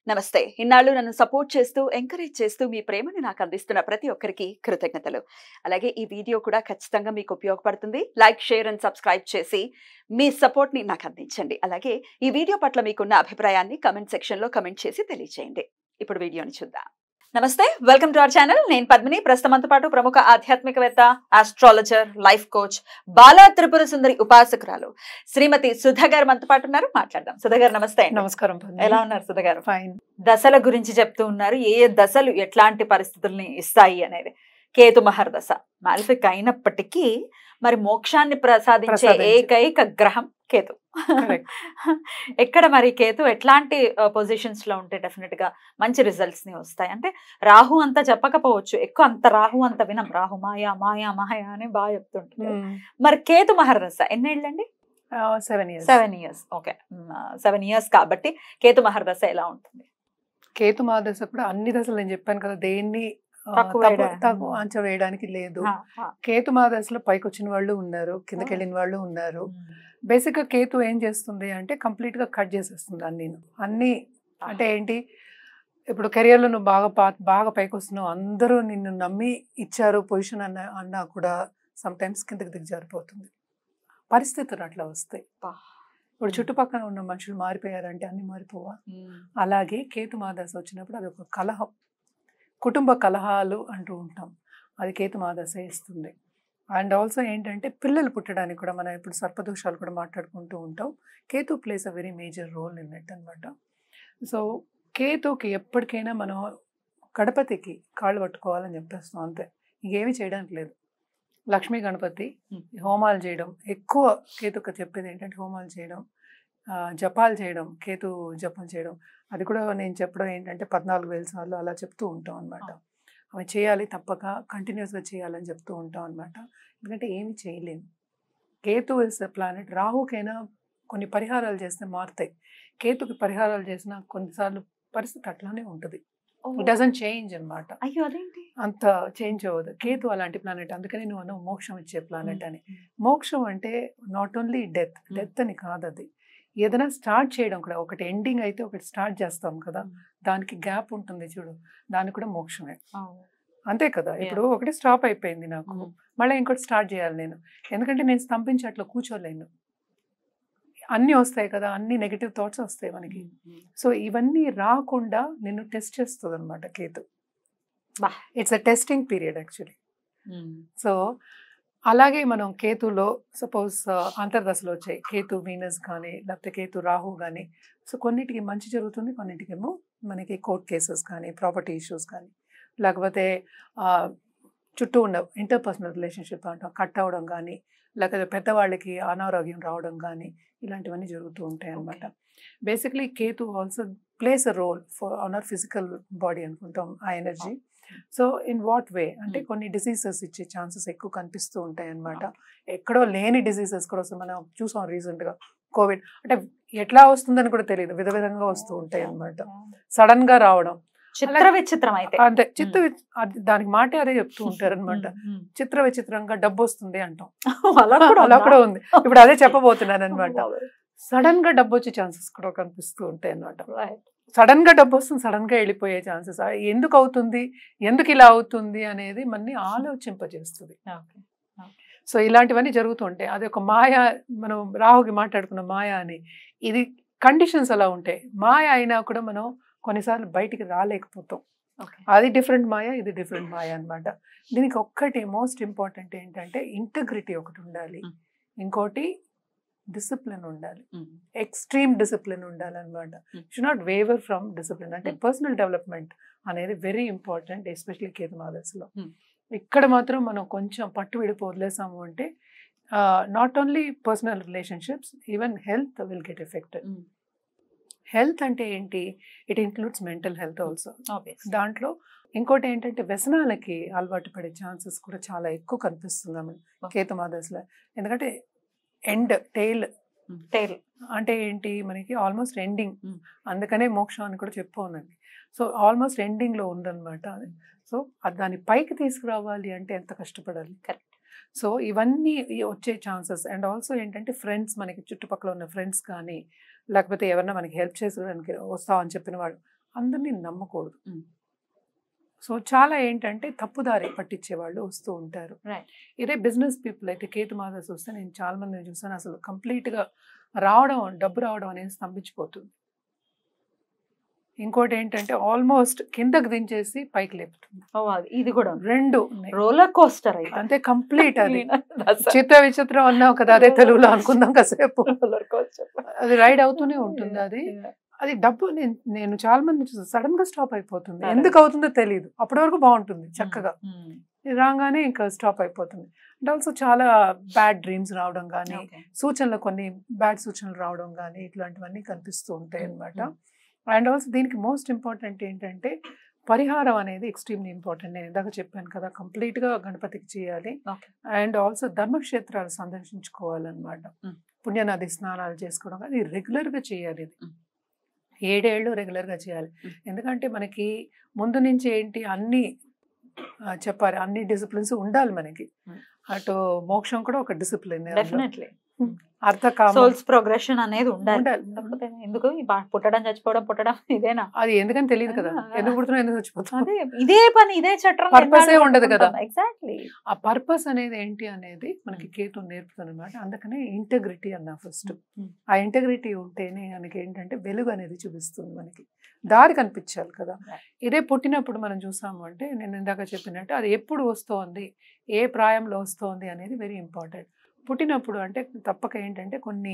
నమస్తే ఇన్నాళ్ళు నన్ను సపోర్ట్ చేస్తూ ఎంకరేజ్ చేస్తూ మీ ప్రేమని నాకు అందిస్తున్న ప్రతి ఒక్కరికి కృతజ్ఞతలు అలాగే ఈ వీడియో కూడా ఖచ్చితంగా మీకు ఉపయోగపడుతుంది లైక్ షేర్ అండ్ సబ్స్క్రైబ్ చేసి మీ సపోర్ట్ని నాకు అందించండి అలాగే ఈ వీడియో పట్ల మీకున్న అభిప్రాయాన్ని కమెంట్ సెక్షన్లో కమెంట్ చేసి తెలియజేయండి ఇప్పుడు వీడియోని చూద్దాం నమస్తే వెల్కమ్ టు అవర్ ఛానల్ నేను పద్మిని ప్రస్తుతంతో పాటు ప్రముఖ ఆధ్యాత్మికవేత్త astrologer life coach Bala Tripura Sundari ఉపాసకురాలు శ్రీమతి సుధ గారు మనతో పాటు ఉన్నారు మాట్లాడదాం సుధ గారు నమస్తే అండి. నమస్కారం ఎలా ఉన్నారు సుధ గారు ఫైన్ దశల గురించి చెప్తూ ఉన్నారు ఏ ఏ దశలు ఎట్లాంటి పరిస్థితుల్ని ఇస్తాయి అనేది కేతు మహర్దశ మాలిఫిక్ అయినప్పటికీ మరి మోక్షాన్ని ప్రసాదించే ప్రసాదించే. ఏకైక గ్రహం కేతు Correct. ఎక్కడ మరి కేతు ఎట్లాంటి పొజిషన్స్ లో ఉంటే డెఫినెట్ గా మంచి రిజల్ట్స్ ని వస్తాయి అంటే రాహు అంత చెప్పకపోవచ్చు ఎక్కువ అంత రాహు అంత వినం రాహు మాయా మాయా మాయా అని బాగా చెప్తుంటారు మరి కేతు మహర్దశ ఎన్నేళ్ళండి seven years seven years okay seven years కాబట్టి కేతు మహర్దశ ఎలా ఉంటుంది కేతు మా దశ కూడా అన్ని దశలు నేను చెప్పాను కదా దేన్ని ఆ, తక్కువ తప్పు- వేయడా- తక్కువ అంచ వేయడానికి లేదు ఆ, ఆ. కేతు మా దశలో పైకి వచ్చిన వాళ్ళు ఉన్నారు కిందకి వెళ్ళిన వాళ్ళు ఉన్నారు బేసిక్ గా కేతు ఏం చేస్తుంది అంటే కంప్లీట్ గా కట్ చేసేస్తుంది అన్ని అన్ని అంటే ఏంటి ఇప్పుడు career లో నువ్వు బాగా పా బాగా పైకి వస్తున్నావు అందరూ నిన్ను నమ్మి ఇచ్చారు పొజిషన్ అన్న అన్నా కూడా సమ్ టైమ్స్ కిందకి దిగజారిపోతుంది పరిస్థితులు అట్లా వస్తాయి పా. ఇప్పుడు చుట్టుపక్కల ఉన్న మనుషులు మారిపోయారంటే అన్ని మారిపోవా ఉమ్. అలాగే కేతు మాదశ వచ్చినప్పుడు అది ఒక కలహం కుటుంబ కలహాలు అంటూ ఉంటాం అది కేతు మాదశ ఇస్తుంది అండ్ ఆల్సో ఏంటంటే పిల్లలు పుట్టడానికి కూడా మనం ఇప్పుడు సర్పదోషాలు కూడా మాట్లాడుకుంటూ ఉంటాం Ketu place a very major role in it అనమాట సో కేతుకి ఎప్పటికైనా మనం గణపతికి కాళ్ళు పట్టుకోవాలని చెప్పేస్తాం అంతే ఇంకేమీ చేయడానికి లేదు లక్ష్మీ గణపతి Hmm. హోమాలు చేయడం ఎక్కువ కేతుక చెప్పేది ఏంటంటే హోమాలు చేయడం ఆ, జపాలు చేయడం కేతు జపం చేయడం అది కూడా నేను చెప్పడం ఏంటంటే పద్నాలుగు వేల సార్లు అలా చెప్తూ ఉంటాం అనమాట అవి చేయాలి తప్పక కంటిన్యూస్గా చేయాలని చెప్తూ ఉంటాం అనమాట ఎందుకంటే ఏమి చేయలేము కేతు ఇస్ ద ప్లానెట్ రాహుకైనా కొన్ని పరిహారాలు చేస్తే మారుతాయి కేతుకి పరిహారాలు చేసినా కొన్నిసార్లు పరిస్థితి అట్లానే ఉంటుంది ఇట్ డజంట్ చేంజ్ అన్నమాట అయ్యో అదేంటి అంత చేంజ్ అవ్వదు కేతు అలాంటి ప్లానెట్ అందుకని నువ్వు అన్నావు మోక్షం ఇచ్చే ప్లానెట్ అని మోక్షం అంటే not only death Hmm. Death అని కాదు అది ఏదైనా స్టార్ట్ చేయడం కూడా ఒకటి ఎండింగ్ అయితే ఒకటి స్టార్ట్ చేస్తాం కదా Hmm. దానికి గ్యాప్ ఉంటుంది చూడు దానికి కూడా మోక్షమే అవును. అంతే కదా ఇప్పుడు ఒకటి స్టాప్ అయిపోయింది నాకు ఉమ్. మళ్ళీ ఇంకోటి స్టార్ట్ చేయాలి నేను ఎందుకంటే నేను స్తంభించి అట్లా కూర్చోలేను అన్నీ వస్తాయి కదా అన్ని నెగిటివ్ థాట్స్ వస్తాయి మనకి సో ఇవన్నీ రాకుండా నిన్ను టెస్ట్ చేస్తుంది అనమాట కేతు బా. It's a testing period actually um. So అలాగే మనం కేతులో సపోజ్ అంతర్దశలో వచ్చాయి కేతు వీనస్ కానీ లేకపోతే కేతు రాహు కానీ సో కొన్నిటికి మంచి జరుగుతుంది కొన్నిటికేమో మనకి కోర్ట్ కేసెస్ కానీ ప్రాపర్టీ ఇష్యూస్ కానీ లేకపోతే ఆ, చుట్టూ ఉన్న ఇంటర్పర్సనల్ రిలేషన్షిప్ అంటాం కట్ అవ్వడం కానీ లేకపోతే పెద్దవాళ్ళకి అనారోగ్యం రావడం కానీ ఇలాంటివన్నీ జరుగుతూ ఉంటాయి అన్నమాట basically Ketu also place a role for on our physical body అనుకుంటాం ఆ energy so in what way అంటే Hmm. కొన్ని డిసీజెస్ ఇచ్చే ఛాన్సెస్ ఎక్కువ కనిపిస్తూ ఉంటాయి అన్నమాట ఎక్కడో లేని డిసీజెస్ కూడా వస్తాయి మనం చూసాం రీసెంట్గా కోవిడ్ అంటే ఎట్లా వస్తుందని కూడా తెలియదు విధ విధంగా వస్తూ ఉంటాయి అన్నమాట సడన్ గా రావడం చిత్ర విచిత్రం అయితే అంతే చిత్త అది- దానికి మాటే అదే చెప్తూ ఉంటారు అనమాట ఉమ్. చిత్ర విచిత్రంగా డబ్బు వస్తుంది అంటాం అలా కూడా అలా ఉందా? కూడా ఉంది ఇప్పుడు అదే చెప్పబోతున్నాను అనమాట బాబోయ్. సడన్ గా డబ్బు వచ్చే ఛాన్సెస్ కూడా కనిపిస్తూ ఉంటాయి అన్నమాట Right. సడన్ గా డబ్బు వస్తుంది సడన్ గా వెళ్ళిపోయే ఛాన్సెస్ ఎందుకు అవుతుంది ఎందుకు ఇలా అవుతుంది అనేది మనని ఆలోచింపజేస్తుంది Okay. సో ఇలాంటివన్నీ జరుగుతుంటాయి అది ఒక మాయ మనం రాహుకి మాట్లాడుకున్న మాయ అని ఇది కండిషన్స్ అలా ఉంటాయి మాయ అయినా కూడా మనం కొన్నిసార్లు బయటికి రాలేకపోతాం Okay. అది డిఫరెంట్ మాయ ఇది డిఫరెంట్ మాయ అన్నమాట దీనికి ఒక్కటి మోస్ట్ ఇంపార్టెంట్ ఏంటంటే ఇంటగ్రిటీ ఒకటి ఉండాలి Mm. ఇంకోటి డిసిప్లిన్ ఉండాలి ఉమ్. ఎక్స్ట్రీమ్ డిసిప్లిన్ ఉండాలన్నమాట Mm. Should not waver from discipline అంటే Mm. పర్సనల్ డెవలప్మెంట్ అనేది వెరీ ఇంపార్టెంట్ ఎస్పెషలీ కేతు మాదర్స్లో Mm. ఇక్కడ మాత్రం మనం కొంచెం పట్టు విడిపో వదిలేసాము అంటే not only personal relationships even health will get effected um. Health అంటే ఏంటి it includes mental health also Obvious. దాంట్లో ఇంకోటి ఏంటంటే వ్యసనాలకి అలవాటు పడే ఛాన్సెస్ కూడా చాలా ఎక్కువ కనిపిస్తుంది ఆమె Okay. కేతు మాదర్స్లో ఎందుకంటే ఎండ్ టైల్ ఉమ్. Tail. అంటే ఏంటి మనకి ఆల్మోస్ట్ ఎండింగ్ Mm. అందుకనే మోక్షం అని కూడా చెప్పుకోనండి సో ఆల్మోస్ట్ ఎండింగ్లో ఉందన్నమాట సో అది దాన్ని పైకి తీసుకురావాలి అంటే ఎంత కష్టపడాలి Correct. సో ఇవన్నీ ఈ వచ్చే ఛాన్సెస్ అండ్ ఆల్సో ఏంటంటే ఫ్రెండ్స్ మనకి చుట్టుపక్కల ఉన్న ఫ్రెండ్స్ కానీ లేకపోతే ఎవరన్నా మనకి హెల్ప్ చేసేదానికి వస్తామని చెప్పిన వాళ్ళు అందరినీ నమ్మకూడదు Mm. సో చాలా ఏంటంటే తప్పుదారి పట్టించే వాళ్ళు వస్తూ ఉంటారు Right. ఇదే బిజినెస్ పీపుల్ అయితే కేతు మాదర్స్ వస్తే నేను చాలా మందిని చూసాను అసలు complete గా రావడం డబ్బు రావడం అనేది స్తంభించిపోతుంది ఇంకోటి ఏంటంటే ఆల్మోస్ట్ కిందకు దించేసి పైకి లేపుతుంది ఓ, అది- ఇది కూడా రెండు ఉన్నాయి. రోలర్ కోస్టర్ అయితే అంతే కంప్లీట్ అది That's a చిత్ర విచిత్రం అన్నావు కదా అదే తెలుగులో అనుకుందాం కాసేపు roller coaster. అది రైడ్ అవుతూనే ఉంటుంది అది Yeah. అది డబ్బు నేను నేను చాలా మంది చూసాను సడన్ గా స్టాప్ అయిపోతుంది Correct. ఎందుకు అవుతుందో తెలియదు అప్పటి వరకు బాగుంటుంది చక్కగా Mm. ఇది రాగానే ఇంకా స్టాప్ అయిపోతుంది అండ్ ఆల్సో చాలా బ్యాడ్ డ్రీమ్స్ రావడం కానీ Okay. సూచనలు కొన్ని బ్యాడ్ సూచనలు రావడం కానీ ఇట్లాంటివన్నీ కనిపిస్తూ ఉంటాయి Mm, అనమాట mm. అండ్ ఆల్సో దీనికి మోస్ట్ ఇంపార్టెంట్ ఏంటంటే పరిహారం అనేది ఎక్స్ట్రీమ్లీ ఇంపార్టెంట్ నేను ఇందాక చెప్పాను కదా complete గా గణపతికి చేయాలి Okay. అండ్ ఆల్సో ధర్మక్షేత్రాలు సందర్శించుకోవాలన్నమాట Mm. పుణ్యనది స్నానాలు చేసుకోవడం అది regular గా చేయాలి ఇది Mm. ఏడేళ్ళు regular గా చేయాలి Mm. ఎందుకంటే మనకి ముందు నుంచి ఏంటి అన్ని ఆ, చెప్పాలి అన్ని డిసిప్లిన్స్ ఉండాలి మనకి Mm. అటు మోక్షం కూడా ఒక డిసిప్లిన్ డెఫినెట్లీ అర్థకామ సోల్స్ ప్రోగ్రెషన్ అనేది ఉండాలి ఉండాలి. లేకపోతే ఎందుకు ఈ బా- పుట్టడం చచ్చిపోవడం పుట్టడం ఇదేనా అది ఎందుకని తెలియదు కదా ఆ. ఎందుకు పుడుతున్నా ఎందుకు చచ్చిపోతాం అదే ఇదే పని ఇదే చట్టం Purpose ఏ ఉండదు కదా. ఎగ్జాక్ట్లీ ఆ పర్పస్ అనేది ఏంటి అనేది మనకి కేతు నేర్పుతుంది అనమాట అందుకనే ఇంటగ్రిటీ అన్న ఫస్ట్ Mm. ఆ ఇంటగ్రిటీ ఉంటేనే మనకి ఏంటంటే వెలుగు అనేది చూపిస్తుంది మనకి దారి కనిపించాలి కదా Right. ఇదే పుట్టినప్పుడు మనం చూసాము అంటే నేను ఇందాక చెప్పినట్టు అది ఎప్పుడు వస్తోంది ఏ ప్రాయంలో వస్తోంది అనేది వెరీ ఇంపార్టెంట్ పుట్టినప్పుడు అంటే తప్పక ఏంటంటే కొన్ని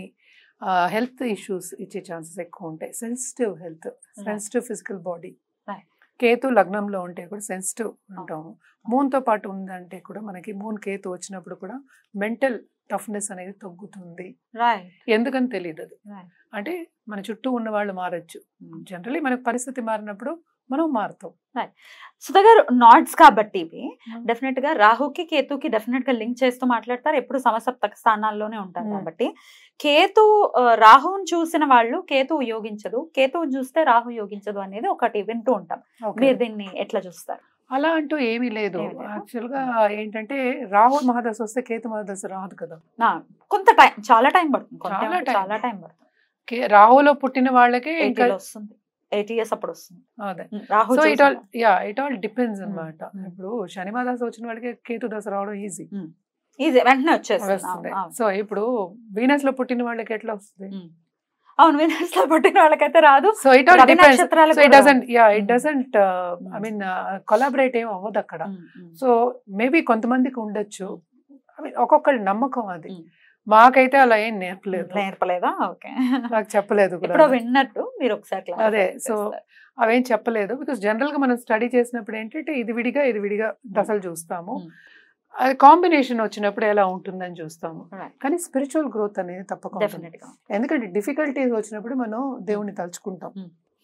హెల్త్ ఇష్యూస్ ఇచ్చే ఛాన్సెస్ ఎక్కువ ఉంటాయి sensitive health sensitive physical body Right. Ketu లగ్నంలో ఉంటే కూడా సెన్సిటివ్ అంటాము మూన్తో పాటు ఉందంటే కూడా మనకి మూన్ కేతు వచ్చినప్పుడు కూడా మెంటల్ టఫ్నెస్ అనేది తగ్గుతుంది రైట్ ఎందుకని తెలియదు అది Right. అంటే మన చుట్టూ ఉన్న వాళ్ళు మారచ్చు జనరలీ మనకి పరిస్థితి మారినప్పుడు మనం మారుతాం సుధా గారు నాట్స్ కాబట్టి ఇవి డెఫినెట్ గా రాహుకి కేతుకి డెఫినెట్ గా లింక్ చేస్తూ మాట్లాడతారు ఎప్పుడు సమసప్తక స్థానాల్లోనే ఉంటారు Hmm. కాబట్టి కేతు ఆ, రాహువుని చూసిన వాళ్ళు కేతువు యోగించదు కేతువుని చూస్తే రాహు యోగించదు అనేది ఒకటి వింటూ ఉంటాం Okay. మీరు దీన్ని ఎట్లా చూస్తారు అలా అంటూ ఏమీ లేదు ఏమీ లేదా? యాక్చువల్ గా ఏంటంటే రాహు మహాదశ వస్తే కేతు మహాదశ రాదు కదా నా, కొంత టైం చాలా టైం పడుతుంది కొంత చాలా ఏమంటే time. చాలా టైం పడుతుంది కే- రాహులో పుట్టిన వాళ్ళకే ఇంకా ఎయిటీలో వస్తుంది ఎయిటీ ఇయర్స్ అప్పుడు వస్తుంది అదే Hmm, Rahu so it all చూసిన- yeah it all depends Mm, అన్నమాట mm. ఇప్పుడు శని మహాదశ వచ్చిన వాళ్ళకి కేతు దశ రావడం ఈజీ ఈజీ వెంటనే వచ్చేస్తుంది వస్తుంది అవును, అవును. సో ఇప్పుడు వీనస్ లో పుట్టిన వాళ్ళకి ఎట్లా వస్తుంది Hmm. అవును వినర్స్ లో పుట్టిన వాళ్ళకైతే రాదు so it all Ravi depends నక్షత్రాలకు సో ఇట్ కూడా doesn't yeah it Mm. Doesn't I mean collaborate ఏం అవ్వదు అక్కడ ఉమ్, ఉమ్. సో మేబీ కొంతమందికి ఉండొచ్చు ఐ మీన్ ఒక్కొక్కళ్ళ నమ్మకం అది Mm. మాకైతే అలా ఏం నేర్పలేదు నేర్పలేదా ఓకే నాకు చెప్పలేదు ఎప్పుడో కూడా విన్నట్టు మీరు ఒకసారి clarify అదే, so చేస్తారు. అవేం చెప్పలేదు బికాస్ జనరల్ గా మనం స్టడీ చేసినప్పుడు ఏంటంటే ఇది విడిగా ఇది విడిగా దశలు చూస్తాము Mm. అది కాంబినేషన్ వచ్చినప్పుడు ఎలా ఉంటుందని చూస్తాము Right. కానీ స్పిరిచువల్ గ్రోత్ అనేది తప్పకుండా ఉంటుంది. Definite గా ఎందుకంటే డిఫికల్టీస్ వచ్చినప్పుడు మనం దేవుణ్ణి తలుచుకుంటాం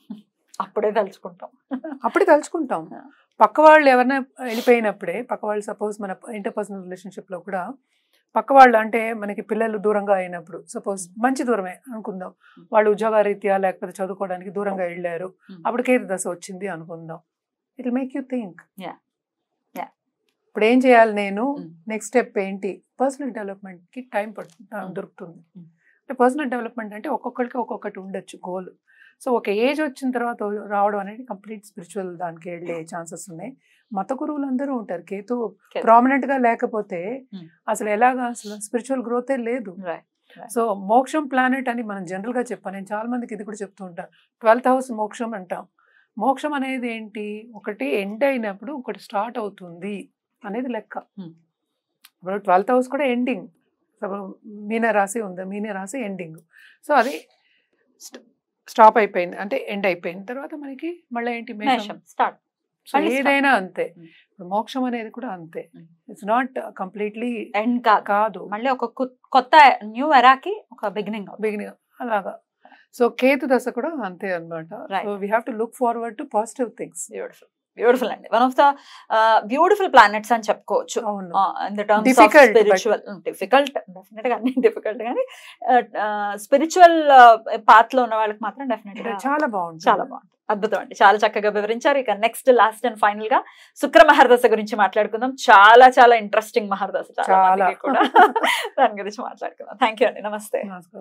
అప్పుడే తలుచుకుంటాం అప్పుడే తలుచుకుంటాం Yeah. పక్క వాళ్ళు ఎవరైనా వెళ్ళిపోయినప్పుడే పక్క వాళ్ళు సపోజ్ మన ఇంటర్పర్సనల్ రిలేషన్షిప్ లో కూడా పక్క వాళ్ళు అంటే మనకి పిల్లలు దూరంగా అయినప్పుడు సపోజ్ మంచి దూరమే అనుకుందాం వాళ్ళు ఉద్యోగ రీత్యా లేకపోతే చదువుకోవడానికి దూరంగా వెళ్ళారు Mm. అప్పుడు కేతు దశ వచ్చింది అనుకుందాం it make you think Yeah. Yeah. ఇప్పుడు ఏం చేయాలి నేను Mm. నెక్స్ట్ స్టెప్ ఏంటి పర్సనల్ డెవలప్మెంట్ కి టైం పడుతుంది Mm. దొరుకుతుంది Mm. అంటే పర్సనల్ డెవలప్మెంట్ అంటే ఒక్కొక్కరికి ఒక్కొక్కటి ఉండొచ్చు గోల్ సో ఒక ఏజ్ వచ్చిన తర్వాత రావడం అనేది కంప్లీట్ స్పిరిచువల్ దానికి వెళ్ళే ఛాన్సెస్ ఉన్నాయి మత గురువులు అందరూ ఉంటారు కేతు కేతు. ప్రామినెంట్ గా లేకపోతే Mm. అసలు ఎలాగా అసలు స్పిరిచువల్ గ్రోతే లేదు Right. సో మోక్షం ప్లానెట్ అని మనం జనరల్ గా చెప్పాను నేను చాలా మందికి ఇది కూడా చెప్తూ ఉంటాను ట్వెల్త్ హౌస్ మోక్షం అంటాం మోక్షం అనేది ఏంటి ఒకటి ఎండ్ అయినప్పుడు ఒకటి స్టార్ట్ అవుతుంది అనేది లెక్క Hmm. ఇప్పుడు ట్వెల్త్ హౌస్ కూడా ఎండింగ్ ఇప్పుడు మీన రాశి ఉంది మీన రాశి ఎండింగ్ సో అది స్టాప్ అయిపోయింది అంటే ఎండ్ అయిపోయిన తర్వాత మనకి మళ్ళీ ఏంటి మేషం మేషం స్టార్ట్ సో మళ్ళీ start. ఏదైనా అంతే Hmm. ఇప్పుడు మోక్షం అనేది కూడా అంతే Hmm. It's not completely end కాదు కాదు మళ్ళీ ఒక కు- కొత్త న్యూ ఎరాకి ఒక బిగినింగ్ బిగినింగ్ అలాగా సో కేతు దశ కూడా అంతే అన్నమాట Right. So we have to look forward to positive things beautiful beautiful అండి one of the beautiful planets అని చెప్పుకోవచ్చు అవును in the terms of Difficult, but- spiritual difficult definite గా అన్ని డిఫికల్ట్ కానీ స్పిరిచువల్ పాత్ లో ఉన్న వాళ్ళకి మాత్రం డెఫినెట్ గా చాలా బాగుంటుంది చాలా బాగుంది అద్భుతం అండి చాలా చక్కగా వివరించారు ఇక నెక్స్ట్ లాస్ట్ అండ్ ఫైనల్ గా శుక్ర మహర్దశ గురించి మాట్లాడుకుందాం చాలా చాలా ఇంట్రెస్టింగ్ మహర్దశ చాలా చాలా. మందికి కూడా దాని గురించి మాట్లాడుకుందాం థ్యాంక్ యూ అండి నమస్తే నమస్కారం